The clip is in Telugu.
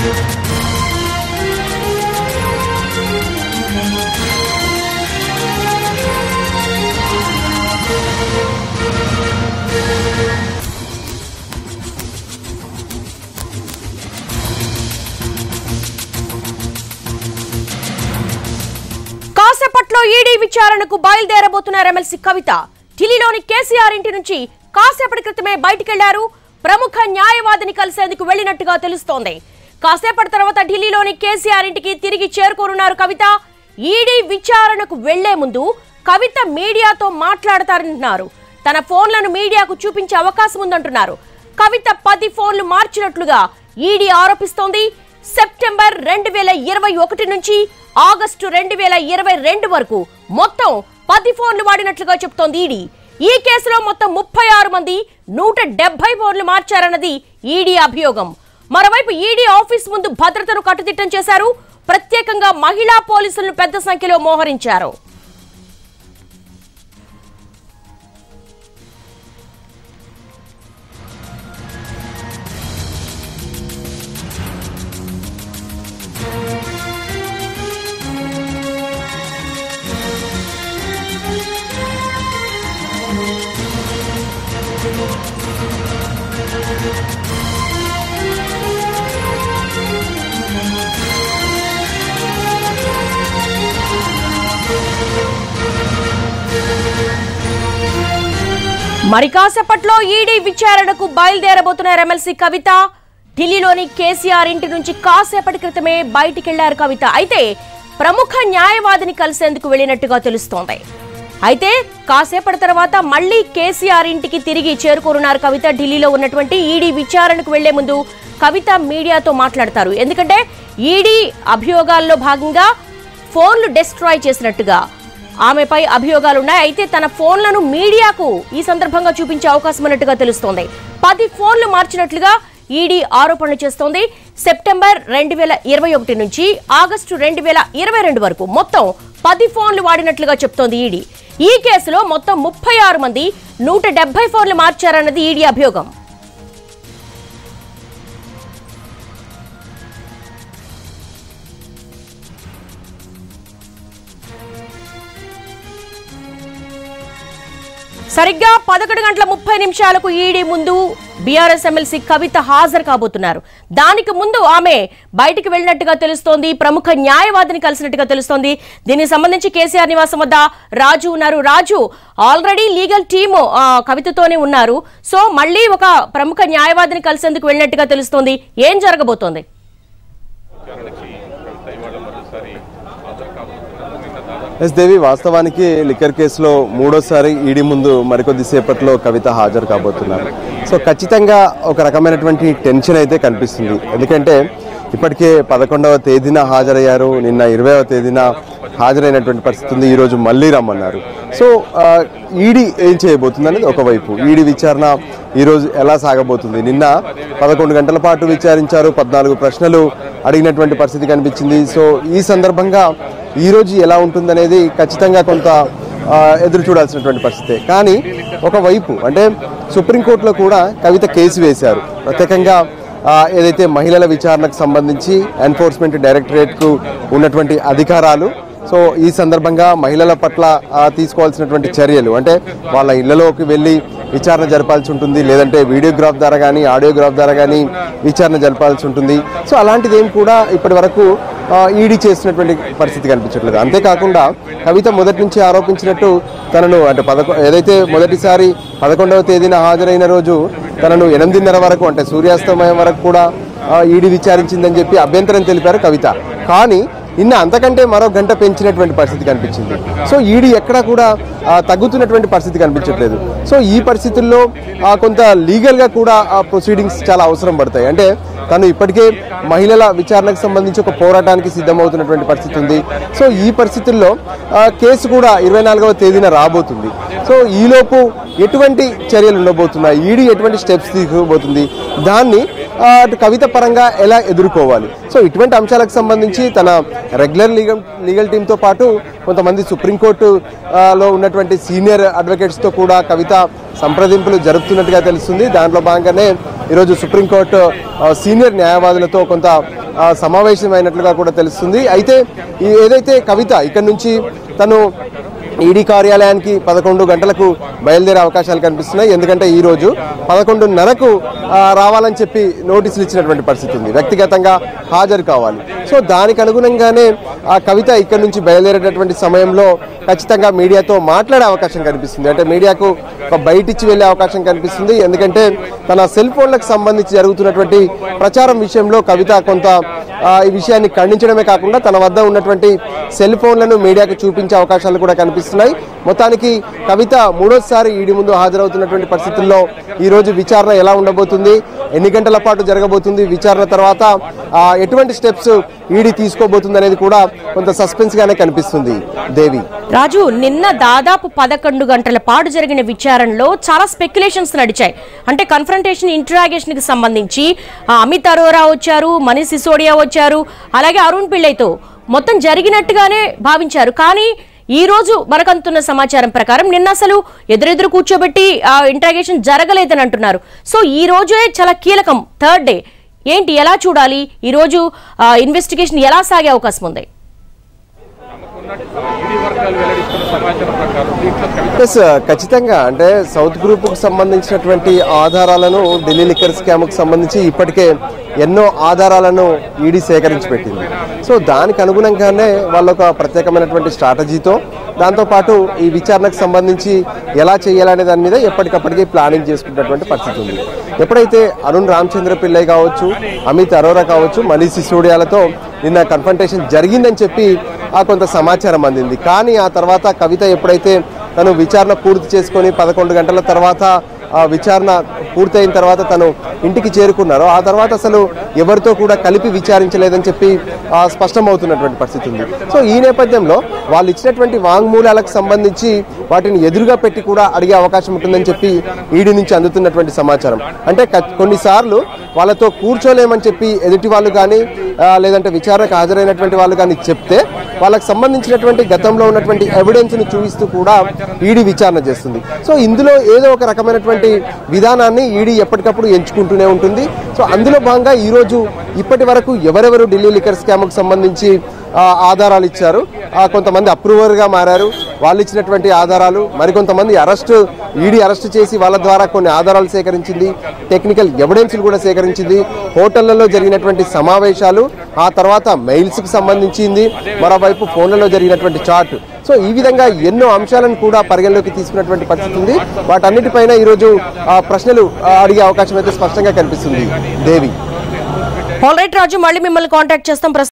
కాసేపట్లో ఈడీ విచారణకు బయలుదేరబోతున్నారు ఎమ్మెల్సీ కవిత ఢిల్లీలోని కేసీఆర్ ఇంటి నుంచి కాసేపటి క్రితమే బయటికెళ్లారు ప్రముఖ న్యాయవాదిని కలిసేందుకు వెళ్లినట్టుగా తెలుస్తోంది కాసేపటి తర్వాత ఢిల్లీలోని కేసీఆర్ ఇంటికి తిరిగి చేరుకోనున్నారు కవిత ఈడీ విచారణకు వెళ్లే ముందు కవిత మీడియాతో మాట్లాడతారంటున్నారు తన ఫోన్లను మీడియాకు చూపించే అవకాశం ఉందంటున్నారు కవిత పది ఫోన్లు మార్చినట్లుగా ఈడీ ఆరోపిస్తోంది సెప్టెంబర్ రెండు వేల ఇరవై ఒకటి నుంచి ఆగస్టు రెండు వేల ఇరవై రెండు వరకు మొత్తం పది ఫోన్లు వాడినట్లుగా చెప్తోంది ఈడీ ఈ కేసులో మొత్తం ముప్పై ఆరు మంది నూట డెబ్బై ఫోన్లు మార్చారన్నది ఈడీ అభియోగం మరోవైపు ఈడీ ఆఫీస్ ముందు భద్రతను కట్టుదిట్టం చేశారు ప్రత్యేకంగా మహిళా పోలీసులను పెద్ద సంఖ్యలో మోహరించారు మరి కాసేపట్లో ఈడీ విచారణకు బయలుదేరబోతున్నారు ఎమ్మెల్సీ కవిత ఢిల్లీలోని కేసీఆర్ ఇంటి నుంచి కాసేపటి క్రితమే బయటికెళ్లారు కవిత అయితే ప్రముఖ న్యాయవాదిని కలిసేందుకు వెళ్ళినట్టుగా తెలుస్తోంది అయితే కాసేపటి తర్వాత మళ్ళీ కేసీఆర్ ఇంటికి తిరిగి చేరుకోనున్నారు కవిత ఢిల్లీలో ఉన్నటువంటి ఈడీ విచారణకు వెళ్లే ముందు కవిత మీడియాతో మాట్లాడతారు ఎందుకంటే ఈడీ అభియోగాల్లో భాగంగా ఫోన్లు డిస్ట్రాయ్ చేసినట్టుగా ఆమెపై అభియోగాలున్నాయి అయితే తన ఫోన్లను మీడియాకు ఈ సందర్భంగా చూపించే అవకాశం ఉన్నట్టుగా తెలుస్తోంది పది ఫోన్లు మార్చినట్లుగా ఈడీ ఆరోపణలు చేస్తోంది సెప్టెంబర్ రెండు వేల ఇరవై ఒకటి నుంచి ఆగస్టు రెండు వేల ఇరవై రెండు వరకు మొత్తం పది ఫోన్లు వాడినట్లుగా చెప్తోంది ఈడీ ఈ కేసులో మొత్తం ముప్పై ఆరు మంది నూట డెబ్బై ఫోన్లు మార్చారన్నది ఈడీ అభియోగం సరిగ్గా పదకొండు గంటల ముప్పై నిమిషాలకు ఈడీ ముందు బీఆర్ఎస్ ఎమ్మెల్సీ కవిత హాజరు కాబోతున్నారు దానికి ముందు ఆమె బయటికి వెళ్ళినట్టుగా తెలుస్తోంది ప్రముఖ న్యాయవాదిని కలిసినట్టుగా తెలుస్తోంది దీనికి సంబంధించి కేసీఆర్ నివాసం వద్ద రాజు ఉన్నారు రాజు ఆల్రెడీ లీగల్ టీము ఆ, కవితతోనే ఉన్నారు సో మళ్ళీ ఒక ప్రముఖ న్యాయవాదిని కలిసేందుకు వెళ్ళినట్టుగా తెలుస్తోంది ఏం జరగబోతోంది ఎస్ దేవి వాస్తవానికి లిక్కర్ కేసులో మూడోసారి ఈడీ ముందు మరికొద్ది సేపట్లో కవిత హాజరు కాబోతున్నారు సో ఖచ్చితంగా ఒక రకమైనటువంటి టెన్షన్ అయితే కనిపిస్తుంది ఎందుకంటే ఇప్పటికే పదకొండవ తేదీన హాజరయ్యారు నిన్న ఇరవైవ తేదీన హాజరైనటువంటి పరిస్థితి ఉంది ఈరోజు మళ్ళీ రమ్మన్నారు సో ఆ, ఈడీ ఏం చేయబోతుంది అనేది ఒకవైపు ఈడీ విచారణ ఈరోజు ఎలా సాగబోతుంది నిన్న పదకొండు గంటల పాటు విచారించారు పద్నాలుగు ప్రశ్నలు అడిగినటువంటి పరిస్థితి కనిపించింది సో ఈ సందర్భంగా ఈ రోజు ఎలా ఉంటుందనేది ఖచ్చితంగా కొంత ఆ, ఎదురు చూడాల్సినటువంటి పరిస్థితే కానీ ఒకవైపు అంటే సుప్రీంకోర్టులో కూడా కవిత కేసు వేశారు ప్రత్యేకంగా ఆ, ఏదైతే మహిళల విచారణకు సంబంధించి ఎన్ఫోర్స్మెంట్ డైరెక్టరేట్కు ఉన్నటువంటి అధికారాలు సో ఈ సందర్భంగా మహిళల పట్ల ఆ, తీసుకోవాల్సినటువంటి చర్యలు అంటే వాళ్ళ ఇళ్లలోకి వెళ్ళి విచారణ జరపాల్సి ఉంటుంది లేదంటే వీడియోగ్రాఫ్ ద్వారా కానీ ఆడియోగ్రాఫ్ ద్వారా కానీ విచారణ జరపాల్సి ఉంటుంది సో అలాంటిది ఏం కూడా ఇప్పటి వరకు ఈడీ చేస్తున్నటువంటి పరిస్థితి కనిపించట్లేదు అంతేకాకుండా కవిత మొదటి నుంచి ఆరోపించినట్టు తనను అంటే పదకొ ఏదైతే మొదటిసారి పదకొండవ తేదీన హాజరైన రోజు తనను ఎనిమిదిన్నర వరకు అంటే సూర్యాస్తమయం వరకు కూడా ఈడీ విచారించిందని చెప్పి అభ్యంతరం తెలిపారు కవిత కానీ నిన్న అంతకంటే మరో గంట పెంచినటువంటి పరిస్థితి కనిపించింది సో ఈడీ ఎక్కడా కూడా ఆ, తగ్గుతున్నటువంటి పరిస్థితి కనిపించట్లేదు సో ఈ పరిస్థితుల్లో ఆ, కొంత లీగల్గా కూడా ఆ ప్రొసీడింగ్స్ చాలా అవసరం పడతాయి అంటే తను ఇప్పటికే మహిళల విచారణకు సంబంధించి ఒక పోరాటానికి సిద్ధమవుతున్నటువంటి పరిస్థితి ఉంది సో ఈ పరిస్థితుల్లో ఆ, కేసు కూడా ఇరవై నాలుగవ తేదీన రాబోతుంది సో ఈలోపు ఎటువంటి చర్యలు ఉండబోతున్నాయి ఈడీ ఎటువంటి స్టెప్స్ తీసుకోబోతుంది దాన్ని ఆ, అటు కవిత పరంగా ఎలా ఎదుర్కోవాలి సో ఇటువంటి అంశాలకు సంబంధించి తన రెగ్యులర్ లీగల్ లీగల్ టీంతో పాటు కొంతమంది సుప్రీంకోర్టు ఆ, లో ఉన్నటువంటి సీనియర్ అడ్వకేట్స్తో కూడా కవిత సంప్రదింపులు జరుపుతున్నట్టుగా తెలుస్తుంది దాంట్లో భాగంగానే ఈరోజు సుప్రీంకోర్టు ఆ, సీనియర్ న్యాయవాదులతో కొంత ఆ, సమావేశమైనట్లుగా కూడా తెలుస్తుంది అయితే ఈ ఏదైతే కవిత ఇక్కడి నుంచి తను ఈడీ కార్యాలయానికి పదకొండు గంటలకు బయలుదేరే అవకాశాలు కనిపిస్తున్నాయి ఎందుకంటే ఈ రోజు పదకొండున్నరకు ఆ, రావాలని చెప్పి నోటీసులు ఇచ్చినటువంటి పరిస్థితి ఉంది వ్యక్తిగతంగా హాజరు కావాలి సో దానికి అనుగుణంగానే ఆ కవిత ఇక్కడ నుంచి బయలుదేరేటటువంటి సమయంలో ఖచ్చితంగా మీడియాతో మాట్లాడే అవకాశం కనిపిస్తుంది అంటే మీడియాకు ఒక బయటిచ్చి వెళ్ళే అవకాశం కనిపిస్తుంది ఎందుకంటే తన సెల్ ఫోన్లకు సంబంధించి జరుగుతున్నటువంటి ప్రచారం విషయంలో కవిత కొంత ఆ, ఈ విషయాన్ని ఖండించడమే కాకుండా తన వద్ద ఉన్నటువంటి సెల్ ఫోన్లను మీడియాకు చూపించే అవకాశాలు కూడా కనిపిస్తున్నాయి మొత్తానికి కవిత మూడోసారి ఈడీ ముందు హాజరవుతున్నటువంటి పరిస్థితుల్లో ఈ రోజు విచారణ ఎలా ఉండబోతుంది ఎన్ని గంటల పాటు జరగబోతుంది విచారణ తర్వాత ఆ, ఎటువంటి స్టెప్స్ ఈడీ తీసుకోబోతుంది అనేది కూడా కొంత సస్పెన్స్ గానే కనిపిస్తుంది దేవి రాజు నిన్న దాదాపు పదకొండు గంటల పాటు జరిగిన విచారణలో చాలా స్పెక్యులేషన్స్ నడిచాయి అంటే కన్ఫరంటేషన్ ఇంటరాగేషన్ కి సంబంధించి ఆ, అమిత్ అరోరా వచ్చారు మనీష్ సిసోడియా వచ్చారు అలాగే అరుణ్ పిళ్ళైతో మొత్తం జరిగినట్టుగానే భావించారు కానీ ఈ రోజు మనకంతున్న సమాచారం ప్రకారం నిన్న అసలు ఎదురెదురు కూర్చోబెట్టి ఆ ఇంటరాగేషన్ జరగలేదని అంటున్నారు సో ఈ రోజే చాలా కీలకం థర్డ్ డే ఏంటి ఎలా చూడాలి ఈ రోజు ఇన్వెస్టిగేషన్ ఎలా సాగే అవకాశం ఉంది ఈడీ వర్గాలు వెల్లడిస్తున్న సమాచారం ప్రకారం దీంట్లో కవిత ఎస్ ఖచ్చితంగా అంటే సౌత్ గ్రూప్ కు సంబంధించినటువంటి ఆధారాలను ఢిల్లీ లిక్కర్ స్కామ్ కు సంబంధించి ఇప్పటికే ఎన్నో ఆధారాలను ఈడీ సేకరించి పెట్టింది సో దానికి అనుగుణంగానే వాళ్ళ ఒక ప్రత్యేకమైనటువంటి స్ట్రాటజీతో దాంతోపాటు ఈ విచారణకు సంబంధించి ఎలా చేయాలనే దాని మీద ఎప్పటికప్పటికీ ప్లానింగ్ చేసుకున్నటువంటి పరిస్థితి ఉంది ఎప్పుడైతే అరుణ్ రామచంద్ర పిల్లై కావచ్చు అమిత్ అరోరా కావచ్చు మనీష్ సిసోడియాలతో నిన్న కన్ఫంటేషన్ జరిగిందని చెప్పి ఆ కొంత సమాచారం అందింది కానీ ఆ తర్వాత కవిత ఎప్పుడైతే తను విచారణ పూర్తి చేసుకొని పదకొండు గంటల తర్వాత ఆ విచారణ పూర్తయిన తర్వాత తను ఇంటికి చేరుకున్నారో ఆ తర్వాత అసలు ఎవరితో కూడా కలిపి విచారించలేదని చెప్పి ఆ, స్పష్టమవుతున్నటువంటి పరిస్థితి ఉంది సో ఈ నేపథ్యంలో వాళ్ళు ఇచ్చినటువంటి వాంగ్మూలాలకు సంబంధించి వాటిని ఎదురుగా పెట్టి కూడా అడిగే అవకాశం ఉంటుందని చెప్పి ఈడీ నుంచి అందుతున్నటువంటి సమాచారం అంటే క- కొన్నిసార్లు వాళ్ళతో కూర్చోలేమని చెప్పి ఎదుటి వాళ్ళు కానీ ఆ, లేదంటే విచారణకు హాజరైనటువంటి వాళ్ళు కానీ చెప్తే వాళ్ళకి సంబంధించినటువంటి గతంలో ఉన్నటువంటి ఎవిడెన్స్ ను చూపిస్తూ కూడా ఈడీ విచారణ చేస్తుంది సో ఇందులో ఏదో ఒక రకమైనటువంటి విధానాన్ని ఈడీ ఎప్పటికప్పుడు ఎంచుకుంటూనే ఉంటుంది సో అందులో భాగంగా ఈ రోజు ఇప్పటి వరకు ఎవరెవరు ఢిల్లీ లిక్కర్ స్కామ్ కు సంబంధించి ఆ, ఆధారాలు ఇచ్చారు ఆ, కొంతమంది అప్రూవర్ గా మారారు వాళ్ళు ఇచ్చినటువంటి ఆధారాలు మరికొంతమంది అరెస్ట్ ఈడీ అరెస్ట్ చేసి వాళ్ళ ద్వారా కొన్ని ఆధారాలు సేకరించింది టెక్నికల్ ఎవిడెన్స్లు కూడా సేకరించింది హోటళ్లలో జరిగినటువంటి సమావేశాలు ఆ తర్వాత మెయిల్స్ కి సంబంధించింది మరోవైపు ఫోన్లలో జరిగినటువంటి చాట్ సో ఈ విధంగా ఎన్నో అంశాలను కూడా పరిగణలోకి తీసుకున్నటువంటి పరిస్థితి ఉంది వాటన్నిటిపైన ఈరోజు ఆ, ప్రశ్నలు ఆ, అడిగే అవకాశం అయితే స్పష్టంగా కనిపిస్తుంది దేవి ఆల్ రైట్ రాజు మళ్ళీ మిమ్మల్ని కాంటాక్ట్ చేస్తాం ప్రస్తుతం